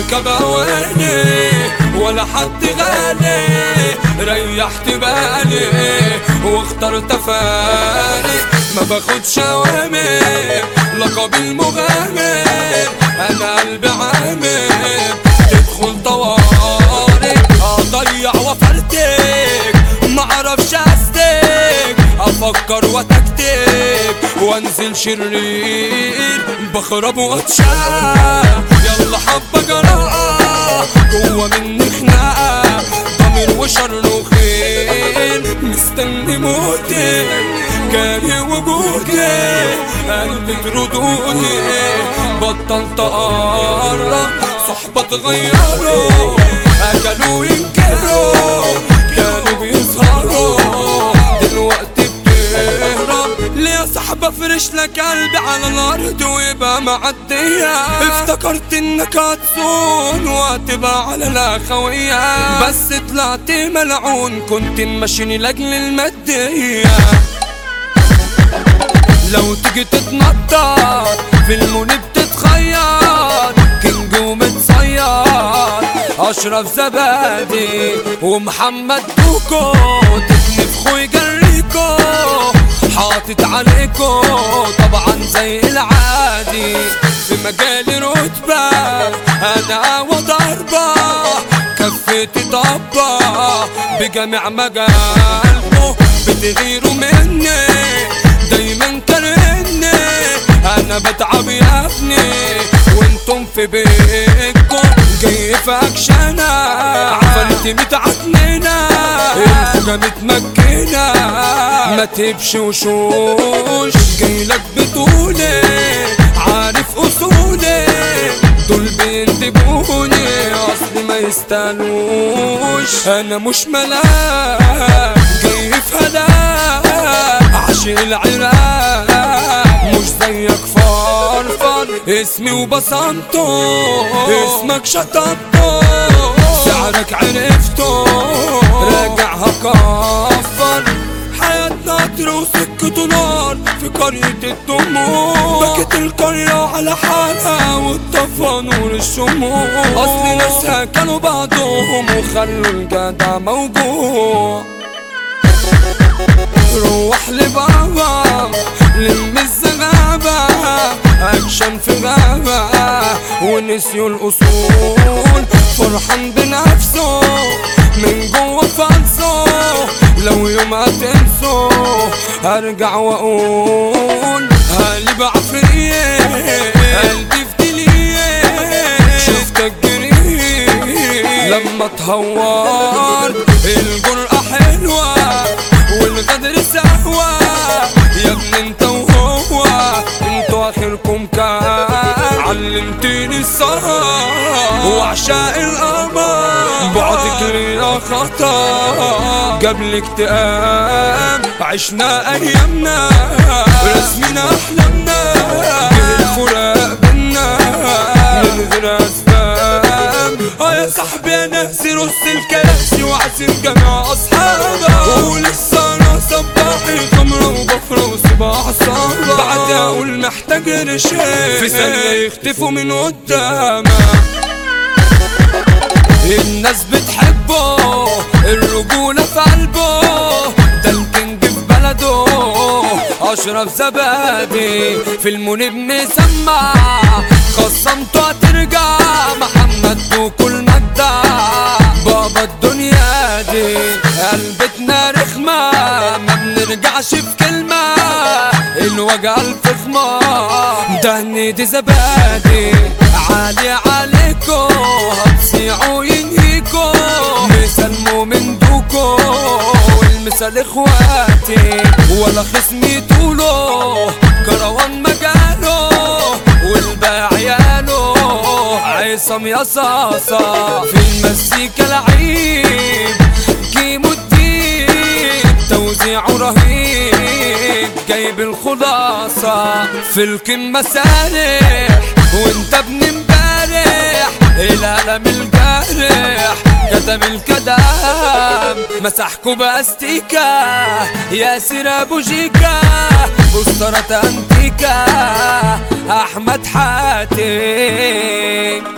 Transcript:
اركب اواني ولا حد غالي ريحت بالي واخترت فارق ما باخدش اوامر لقب المغامر انا قلبي عامر تدخل طوارئ اضيع وفرتك معرفش استك افكر وتكتك وانزل شرير بخرب واتشاف يلا حبة جراءة جوا مني خناقة ضمير وشر وخير مستني موتي كاره وجودي قلبي ردودي بطلت اقرب صحبة تغيروا اكلوا ينكروا كانوا بيسهروا دلوقتي بتهرب ليه يا صاحبة فرش لك قلبي على الارض ويبقى معدية افتكرت انك هتصون وهتبقى على الاخوية بس طلعت ملعون كنت ماشيني لاجل المادية لو تيجي تتنطط في المون بتتخيط كينج ومتصيط اشرف زبادي ومحمد دوكو تكنف خوي جريكو حاطط عليكو طبعا زي العادي في مجالي رتبة انا وضربة كفتي طبة بجميع مجالكو بتغيروا مني دايما كرهني انا بتعب يا ابني وانتم في بيتكم جاي في اكشنة عفرتي متعكننة الخوجة متمكنة ما تبش وشوش جاي لك بطولي عارف اصولي دول بيندبوني اصلي ما يستاهلوش انا مش ملاك جاي في هلاك عشق العراق مش زيك فرفر اسمي وبصمته اسمك شطبته سعرك عرفته راجعها كفر حياتنا قطر وسكته نار في قرية الدموع بكت القرية على حالها واتطفى نور الشموع أصل ناسها كانوا بعضهم وخلوا الجدع موجوع روح لبابا لم الزغابة أكشن في غابة ونسيوا الأصول فرحان بنفسه من جوه فلسه لو يوم هتنسوا هرجع وأقول قلبي بعفرية قلبي في دلية شفتك جري لما تهورت الجرأة حلوة والغدر سهوة يا ابني انت وهو انتوا اخركم كان علمتني السهر وعشاء القمر بعدك لينا خطا قبل اكتئاب عشنا ايامنا رسمنا احلامنا جه الفراق بينا من غير اسباب اه يا صاحبي يا ناسي رص الكراسي وعزم جميع اصحابك ولسه انا صباحي خمرة وبفرة وصباح صعبة بعد اقول محتاج رشاق في ثانية يختفوا من قدامك الناس بتحبه الرجولة في قلبه ده الكينج في بلده اشرف زبادي في المنيب مسمع خصمته هترجع محمد وكل مجدع بابا الدنيا دي قلبتنا رخمة ما بنرجعش في كلمة الوجع الفخمة دهني دي زبادي عالي عليكو هتصيعوا ينهيكو مسلموا من دوكو والمثال اخواتي ولا خصمي طوله كروان مجاله والباع عياله عصام يا صاصة في المزيكا لعيب جيمو الدين توزيعه رهيب جايب الخلاصة في القمة سارح وانت ابن امبارح القلم الجارح كتب الكلام مسحكوا باستيكا ياسر ابو جيكا اسطرة انتيكا احمد حاتم